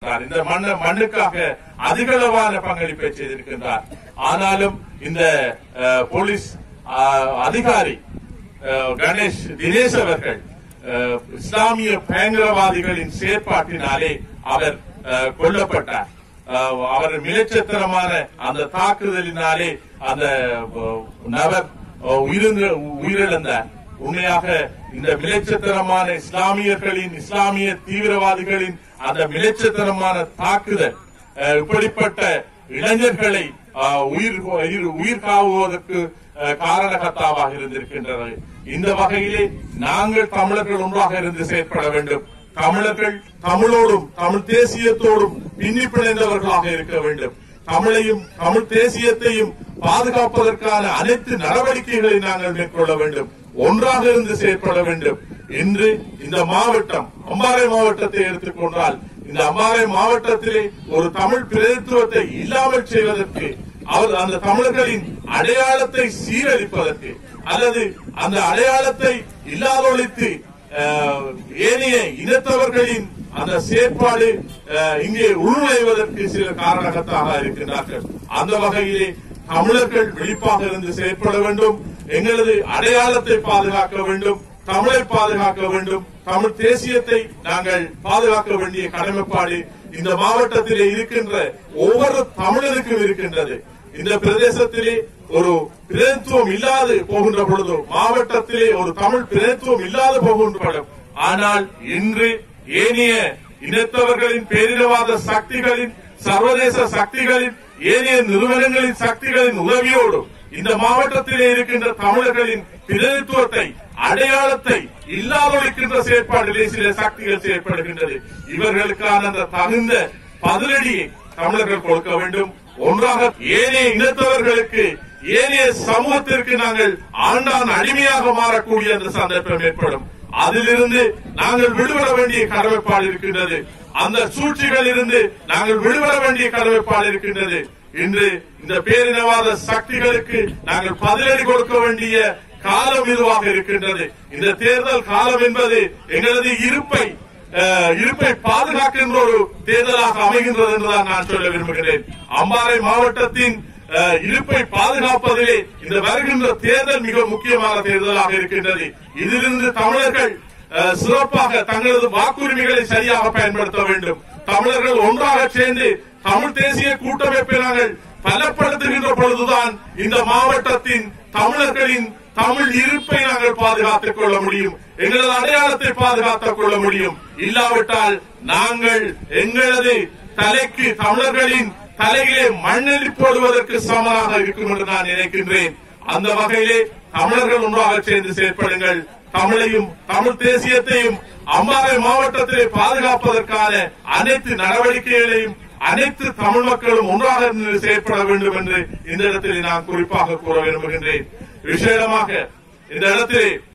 செய்திருக்கிறார் இந்த மண்ண மண்ணுக்காக அதிகளவான பங்களிப்பை செய்திருக்கின்றார் ஆனாலும் இந்த அஹ், போலீஸ் அஹ், அதிகாரி அஹ், கணேஷ் தினேஷ் அவர்கள் அஹ், இஸ்லாமிய பயங்கரவாதிகளின் செயற்பாட்டினாலே அவர் அஹ், கொல்லப்பட்டார் அஹ், அவர் மிகச்சத்திரமான அந்த தாக்குதலினாலே அந்த அஹ், நபர் அஹ், உயிரிழந்த- உயிரிழந்தார் உண்மையாக இந்த மிலைச்சத்தனமான இஸ்லாமியர்களின் இஸ்லாமிய தீவிரவாதிகளின் அந்த மிலைச்சத்தனமான தாக்குதல் அஹ், இப்படிப்பட்ட இளைஞர்களை அஹ், உயிர் உயிர் உயிர் காவுவதற்கு அஹ், காரணகர்த்தாவாக இருந்திருக்கின்றது இந்த வகையிலே நாங்கள் தமிழர்கள் ஒன்றாக இருந்து செயற்பட வேண்டும் தமிழர்கள் தமிழோடும் தமிழ் தேசியத்தோடும் பின்னி பிணைந்தவர்களாக இருக்க வேண்டும் தமிழையும் தமிழ் தேசியத்தையும் பாதுகாப்பதற்கான அனைத்து நடவடிக்கைகளை நாங்கள் மேற்கொள்ள வேண்டும் ஒன்றாக இருந்து செயற்பட வேண்டும் இன்று இந்த மாவட்டம் அம்பாறை மாவட்டத்தை எடுத்துக்கொண்டால் இந்த அம்பாறை மாவட்டத்திலே ஒரு தமிழ் பிரதித்துவத்தை இல்லாமல் செய்வதற்கு அவர் அந்த தமிழர்களின் அடையாளத்தை சீரழிப்பதற்கு அல்லது அந்த அடையாளத்தை இல்லாதொழித்து அஹ், ஏனைய இனத்தவர்களின் அந்த செயற்பாடு அஹ், இங்கே உள்நுழைவதற்கு சில காரணகத்தாக இருக்கின்றார்கள் அந்த வகையிலே தமிழர்கள் விழிப்பாக இருந்து செயற்பட வேண்டும் எங்களது அடையாளத்தை பாதுகாக்க வேண்டும் தமிழை பாதுகாக்க வேண்டும் தமிழ் தேசியத்தை நாங்கள் பாதுகாக்க வேண்டிய கடமைப்பாடு இந்த மாவட்டத்திலே இருக்கின்ற ஒவ்வொரு தமிழருக்கும் இருக்கின்றது இந்த பிரதேசத்திலே ஒரு பிரதித்துவம் இல்லாது போகின்ற பொழுது மாவட்டத்திலே ஒரு தமிழ் பிரதித்துவம் இல்லாது போகின்ற பொழுது ஆனால் இன்று ஏனைய இனத்தவர்களின் பேரினவாத சக்திகளின் சர்வதேச சக்திகளின் ஏனைய நிறுவனங்களின் சக்திகளின் உதவியோடு இந்த மாவட்டத்திலே இருக்கின்ற தமிழர்களின் பிரதித்துவத்தை அடையாளத்தை இல்லாதொழிக்கின்ற செயற்பாட்டிலே சில சக்திகள் செயற்படுகின்றது இவர்களுக்கான அந்த தகுந்த பதிலடியை தமிழர்கள் கொடுக்க வேண்டும் ஒன்றாக ஏனைய இனத்தவர்களுக்கு ஏனைய சமூகத்திற்கு நாங்கள் ஆண்டான் அடிமையாக மாறக்கூடிய அந்த சந்தர்ப்பம் ஏற்படும் அதிலிருந்து நாங்கள் விடுபட வேண்டிய கடமைப்பாடு இருக்கின்றது அந்த சூழ்ச்சிகளில் இருந்து நாங்கள் விடுபட வேண்டிய கடமைப்பாடு இருக்கின்றது இன்று இந்த பேரினவாத சக்திகளுக்கு நாங்கள் பதிலடி கொடுக்க வேண்டிய காலம் இதுவாக இருக்கின்றது இந்த தேர்தல் காலம் என்பது எங்களது இருப்பை அஹ், இருப்பை பாதுகாக்கின்ற ஒரு தேர்தலாக அமைகின்றது என்றுதான் நான் சொல்ல விரும்புகிறேன் அம்பாறை மாவட்டத்தின் அஹ், இருப்பை பாதுகாப்பதிலே இந்த வருகின்ற தேர்தல் மிக முக்கியமான தேர்தலாக இருக்கின்றது இதிலிருந்து தமிழர்கள் அஹ், சிறப்பாக தங்களது வாக்குரிமைகளை சரியாக பயன்படுத்த வேண்டும் தமிழர்கள் ஒன்றாக சேர்ந்து தமிழ் தேசிய கூட்டமைப்பை நாங்கள் பலப்படுத்துகின்ற பொழுதுதான் இந்த மாவட்டத்தின் தமிழர்களின் தமிழ் இருப்பை நாங்கள் பாதுகாத்துக் கொள்ள முடியும் எங்களது அடையாளத்தை பாதுகாத்துக் கொள்ள முடியும் இல்லாவிட்டால் நாங்கள் எங்களது தலைக்கு தமிழர்களின் தலையிலே மண்ணெலி போடுவதற்கு சமனாக இருக்கும் என்று நான் நினைக்கின்றேன் அந்த வகையிலே தமிழர்கள் ஒன்றாக சேர்ந்து செயற்படுங்கள் தமிழையும் தமிழ் தேசியத்தையும் அம்பாறை மாவட்டத்திலே பாதுகாப்பதற்கான அனைத்து நடவடிக்கைகளையும் அனைத்து தமிழ் மக்களும் ஒன்றாக இருந்து செயற்பட வேண்டும் என்று இந்த இடத்திலே நான் குறிப்பாக கூற விரும்புகின்றேன் விசேடமாக இந்த இடத்திலே